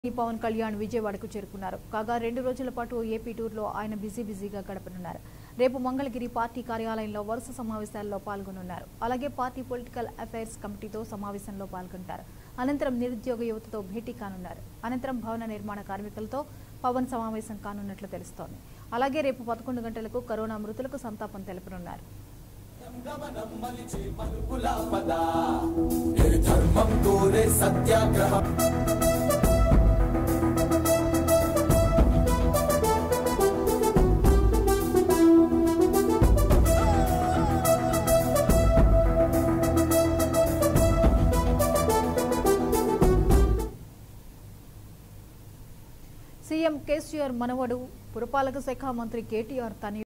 ఈ పవన్ కళ్యాణ్ విజయవాడకు చేరుకున్నారు కాగా రెండు రోజుల పాటు ఏపీ టూర్లో ఆయన బిజీ బిజీగా గడపనున్నారు రేపు మంగళగిరి పార్టీ కార్యాలయంలో వరుస సమావేశాల్లో పాల్గొనున్నారు అలాగే పార్టీ పొలిటికల్ అఫైర్స్ కమిటీతో సమావేశంలో పాల్గొంటారు అనంతరం నిరుద్యోగ యువతతో భేటీ కానున్నారు అనంతరం భవన నిర్మాణ కార్మికులతో పవన్ సమావేశం కానున్నట్లు తెలుస్తోంది అలాగే రేపు పదకొండు గంటలకు కరోనా మృతులకు సంతాపం తెలుపనున్నారు ధర్మం కోరే సత్యాగ్రహం సీఎం కేసీఆర్ మనవడు పురపాలక శాఖ మంత్రి కేటీఆర్ తనయుడు